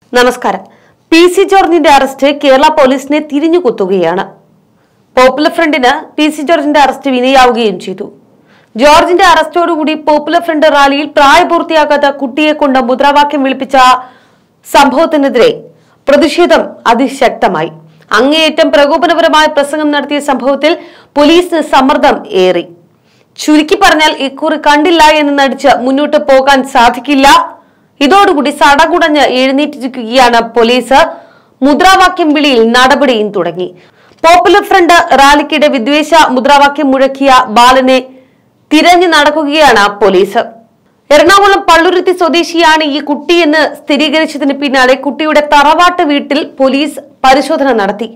നമസ്കാരം P C ജോർജിന്റെ arrest Kerala പോലീസിനെ തിരിഞ്ഞു കുത്തുകയാണ് പോപ്പുലർ ഫ്രണ്ടിന് പി സി ജോർജിന്റെ അറസ്റ്റ് വിനയാവുകയും ചെയ്തു ജോർജിന്റെ അറസ്റ്റോടുകൂടി പോപ്പുലർ ഫ്രണ്ട് റാലിയിൽ പ്രായപൂർത്തിയാകാത്ത കുട്ടിയെ കൊണ്ട് മുദ്രാവാക്യം വിളിപ്പിച്ച സംഭവത്തിനെതിരെ പ്രതിഷേധം അതിശക്തമായി അങ്ങേയറ്റം പ്രകോപനപരമായ പ്രസംഗം നടത്തിയ സംഭവത്തിൽ പോലീസിന് സമ്മർദ്ദം ഏറി ചുരുക്കി പറഞ്ഞാൽ ഇക്കുറി കണ്ടില്ല എന്ന് നടിച്ച് മുന്നോട്ട് പോകാൻ സാധിക്കില്ല ഇതോടുകൂടി സടകുടഞ്ഞ് എഴുന്നേറ്റിരിക്കുകയാണ് പോലീസ് മുദ്രാവാക്യം വിളിയിൽ നടപടിയും തുടങ്ങി പോപ്പുലർ ഫ്രണ്ട് റാലിക്കിടെ വിദ്വേഷ മുദ്രാവാക്യം മുഴക്കിയ ബാലനെ തിരഞ്ഞു നടക്കുകയാണ് പോലീസ് എറണാകുളം പള്ളുരുത്തി സ്വദേശിയാണ് ഈ കുട്ടിയെന്ന് സ്ഥിരീകരിച്ചതിന് പിന്നാലെ കുട്ടിയുടെ തറവാട്ട് വീട്ടിൽ പോലീസ് പരിശോധന നടത്തി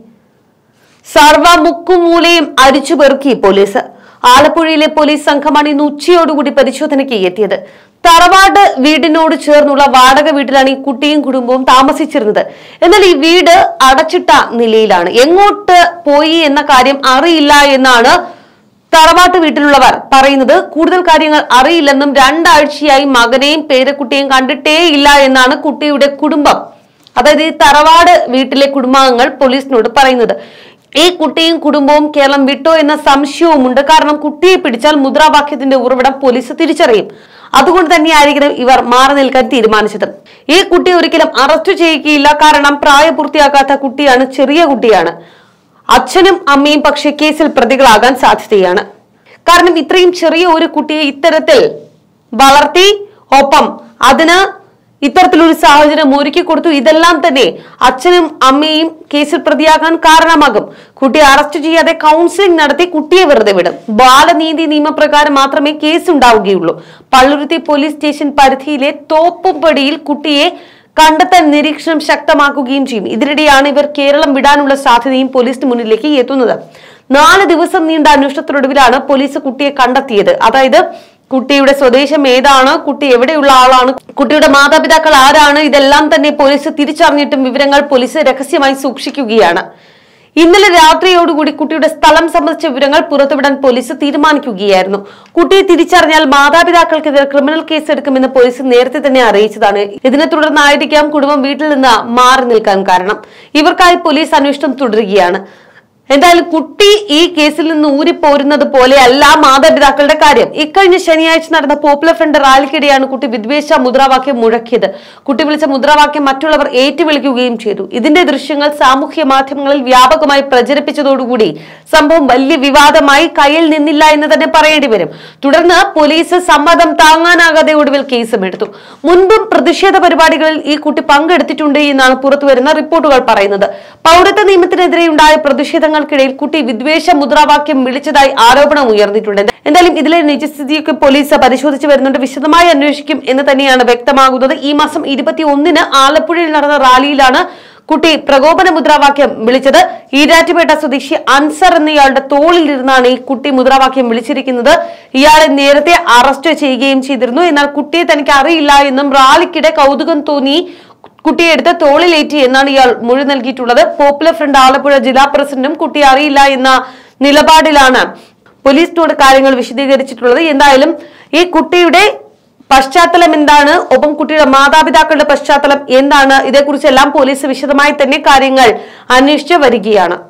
സർവ മുക്കുമൂലയും അരിച്ചു പെറുക്കി പോലീസ് ആലപ്പുഴയിലെ പോലീസ് സംഘമാണ് ഇന്ന് ഉച്ചയോടുകൂടി പരിശോധനയ്ക്ക് എത്തിയത് തറവാട് വീടിനോട് ചേർന്നുള്ള വാടക വീട്ടിലാണ് ഈ കുട്ടിയും കുടുംബവും താമസിച്ചിരുന്നത് എന്നാൽ ഈ വീട് അടച്ചിട്ട നിലയിലാണ് എങ്ങോട്ട് പോയി എന്ന കാര്യം അറിയില്ല എന്നാണ് തറവാട്ട് വീട്ടിലുള്ളവർ പറയുന്നത് കൂടുതൽ കാര്യങ്ങൾ അറിയില്ലെന്നും രണ്ടാഴ്ചയായി മകനെയും പേരക്കുട്ടിയെയും കണ്ടിട്ടേ ഇല്ല എന്നാണ് കുട്ടിയുടെ കുടുംബം അതായത് ഈ തറവാട് വീട്ടിലെ കുടുംബാംഗങ്ങൾ പോലീസിനോട് പറയുന്നത് ഈ കുട്ടിയും കുടുംബവും കേരളം വിട്ടോ എന്ന സംശയവുമുണ്ട് കാരണം കുട്ടിയെ പിടിച്ചാൽ മുദ്രാവാക്യത്തിന്റെ ഉറവിടം പോലീസ് തിരിച്ചറിയും അതുകൊണ്ട് തന്നെയായിരിക്കണം ഇവർ മാറി നിൽക്കാൻ തീരുമാനിച്ചത് ഈ കുട്ടി ഒരിക്കലും അറസ്റ്റ് ചെയ്യുകയില്ല കാരണം പ്രായപൂർത്തിയാകാത്ത കുട്ടിയാണ് ചെറിയ കുട്ടിയാണ് അച്ഛനും അമ്മയും പക്ഷേ കേസിൽ പ്രതികളാകാൻ സാധ്യതയാണ് കാരണം ഇത്രയും ചെറിയ ഒരു കുട്ടിയെ ഇത്തരത്തിൽ വളർത്തി ഒപ്പം അതിന് ഇത്തരത്തിലൊരു സാഹചര്യം ഒരുക്കി കൊടുത്തു ഇതെല്ലാം തന്നെ അച്ഛനും അമ്മയും കേസിൽ പ്രതിയാകാൻ കാരണമാകും കുട്ടിയെ അറസ്റ്റ് ചെയ്യാതെ കൗൺസിലിംഗ് നടത്തി കുട്ടിയെ വെറുതെ വിടും ബാലനീതി നിയമപ്രകാരം മാത്രമേ കേസ് ഉണ്ടാവുകയുള്ളൂ പള്ളുരുത്തി പോലീസ് സ്റ്റേഷൻ പരിധിയിലെ തോപ്പുംപടിയിൽ കുട്ടിയെ കണ്ടെത്താൻ നിരീക്ഷണം ശക്തമാക്കുകയും ചെയ്യും ഇതിനിടെയാണ് ഇവർ കേരളം വിടാനുള്ള സാധ്യതയും പോലീസിന് മുന്നിലേക്ക് എത്തുന്നത് നാല് ദിവസം നീണ്ട അന്വേഷണത്തിനൊടുവിലാണ് പോലീസ് കുട്ടിയെ കണ്ടെത്തിയത് അതായത് കുട്ടിയുടെ സ്വദേശം ഏതാണ് കുട്ടി എവിടെയുള്ള ആളാണ് കുട്ടിയുടെ മാതാപിതാക്കൾ ആരാണ് ഇതെല്ലാം തന്നെ പോലീസ് തിരിച്ചറിഞ്ഞിട്ടും വിവരങ്ങൾ പോലീസ് രഹസ്യമായി സൂക്ഷിക്കുകയാണ് ഇന്നലെ രാത്രിയോടുകൂടി കുട്ടിയുടെ സ്ഥലം സംബന്ധിച്ച വിവരങ്ങൾ പുറത്തുവിടാൻ പോലീസ് തീരുമാനിക്കുകയായിരുന്നു കുട്ടിയെ തിരിച്ചറിഞ്ഞാൽ മാതാപിതാക്കൾക്കെതിരെ ക്രിമിനൽ കേസ് എടുക്കുമെന്ന് പോലീസ് നേരത്തെ തന്നെ അറിയിച്ചതാണ് ഇതിനെ തുടർന്നായിരിക്കാം കുടുംബം വീട്ടിൽ നിന്ന് മാറി നിൽക്കാൻ കാരണം ഇവർക്കായി പോലീസ് അന്വേഷണം തുടരുകയാണ് എന്തായാലും കുട്ടി ഈ കേസിൽ നിന്ന് ഊരിപ്പോരുന്നത് പോലെയല്ല മാതാപിതാക്കളുടെ കാര്യം ഇക്കഴിഞ്ഞ ശനിയാഴ്ച നടന്ന പോപ്പുലർ ഫ്രണ്ട് റാലിക്കിടെയാണ് കുട്ടി വിദ്വേഷ മുദ്രാവാക്യം മുഴക്കിയത് കുട്ടി വിളിച്ച മുദ്രാവാക്യം മറ്റുള്ളവർ ഏറ്റുവിളിക്കുകയും ചെയ്തു ഇതിന്റെ ദൃശ്യങ്ങൾ സാമൂഹ്യ മാധ്യമങ്ങളിൽ വ്യാപകമായി പ്രചരിപ്പിച്ചതോടുകൂടി സംഭവം വലിയ വിവാദമായി കയ്യിൽ നിന്നില്ല എന്ന് തന്നെ പറയേണ്ടി വരും തുടർന്ന് പോലീസ് സമ്മതം താങ്ങാനാകാതെ ഒടുവിൽ കേസും എടുത്തു മുൻപും പ്രതിഷേധ പരിപാടികളിൽ ഈ കുട്ടി പങ്കെടുത്തിട്ടുണ്ട് എന്നാണ് പുറത്തുവരുന്ന റിപ്പോർട്ടുകൾ പറയുന്നത് പൗരത്വ നിയമത്തിനെതിരെ ഉണ്ടായ പ്രതിഷേധങ്ങൾക്കിടയിൽ കുട്ടി വിദ്വേഷ മുദ്രാവാക്യം വിളിച്ചതായി ആരോപണം ഉയർന്നിട്ടുണ്ട് എന്തായാലും ഇതിലെ നിജസ്ഥിതിയൊക്കെ പോലീസ് പരിശോധിച്ചു വരുന്നുണ്ട് വിശദമായി അന്വേഷിക്കും എന്ന് തന്നെയാണ് വ്യക്തമാകുന്നത് ഈ മാസം ഇരുപത്തി ഒന്നിന് ആലപ്പുഴയിൽ നടന്ന റാലിയിലാണ് കുട്ടി പ്രകോപന മുദ്രാവാക്യം വിളിച്ചത് ഈരാറ്റുപേട്ട സ്വദേശി അൻസർ എന്നയാളുടെ തോളിൽ ഇരുന്നാണ് ഈ കുട്ടി മുദ്രാവാക്യം വിളിച്ചിരിക്കുന്നത് ഇയാളെ നേരത്തെ അറസ്റ്റ് ചെയ്യുകയും ചെയ്തിരുന്നു എന്നാൽ കുട്ടിയെ തനിക്ക് അറിയില്ല എന്നും റാലിക്കിടെ കൗതുകം തോന്നി കുട്ടിയെ എടുത്ത് തോളിലേറ്റി എന്നാണ് ഇയാൾ മൊഴി നൽകിയിട്ടുള്ളത് പോപ്പുലർ ഫ്രണ്ട് ആലപ്പുഴ ജില്ലാ പ്രസിഡന്റും കുട്ടിയെ അറിയില്ല എന്ന നിലപാടിലാണ് പോലീസിനോട് കാര്യങ്ങൾ വിശദീകരിച്ചിട്ടുള്ളത് എന്തായാലും ഈ കുട്ടിയുടെ പശ്ചാത്തലം എന്താണ് ഒപ്പം കുട്ടിയുടെ മാതാപിതാക്കളുടെ പശ്ചാത്തലം എന്താണ് ഇതേക്കുറിച്ചെല്ലാം പോലീസ് വിശദമായി തന്നെ കാര്യങ്ങൾ അന്വേഷിച്ച് വരികയാണ്